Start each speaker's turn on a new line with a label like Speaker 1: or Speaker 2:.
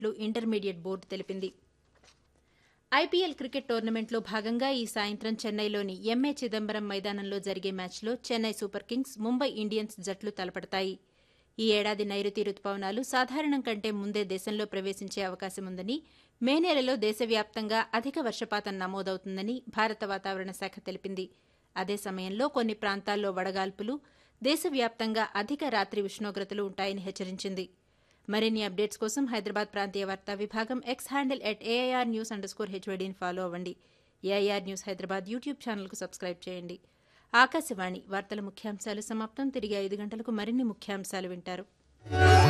Speaker 1: చేసినట్లు intermediate board తెలిపింది IPL cricket టోర్నమెంట్లో భాగంగా ఈ సాయంత్రం చెన్నైలోని ఎంఏ చిదంబరం మైదానంలో జరిగే మ్యాచ్లో Chennai super kings Mumbai Indians జట్లు తలపడతాయి ఈ ఏడాది నైరుతి రుతుపవనాలు సాధారణం కంటే ముందే దేశంలో ప్రవేశించే అవకాశం ఉందని మే నెలలో దేశవ్యాప్తంగా అధిక వర్షపాతం నమోదవుతుందని భారత వాతావరణ శాఖ తెలిపింది అదే సమయంలో కొన్ని ప్రాంతాల్లో వడగాల్పులు దేశవ్యాప్తంగా అధిక రాత్రి ఉష్ణోగ్రతలు ఉంటాయని హెచ్చరించింది మరిన్ని అప్డేట్స్ కోసం హైదరాబాద్ ప్రాంతీయ వార్తా విభాగం X handle at AIR news underscore హెచ్వైడీని ఫాలో అవ్వండి ఏఐఆర్ న్యూస్ హైదరాబాద్ యూట్యూబ్ ఛానల్కు సబ్స్క్రైబ్ చేయండి ఆకాశవాణి వార్తల ముఖ్యాంశాలు సమాప్తం తిరిగి ఐదు గంటలకు మరిన్ని ముఖ్యాంశాలు వింటారు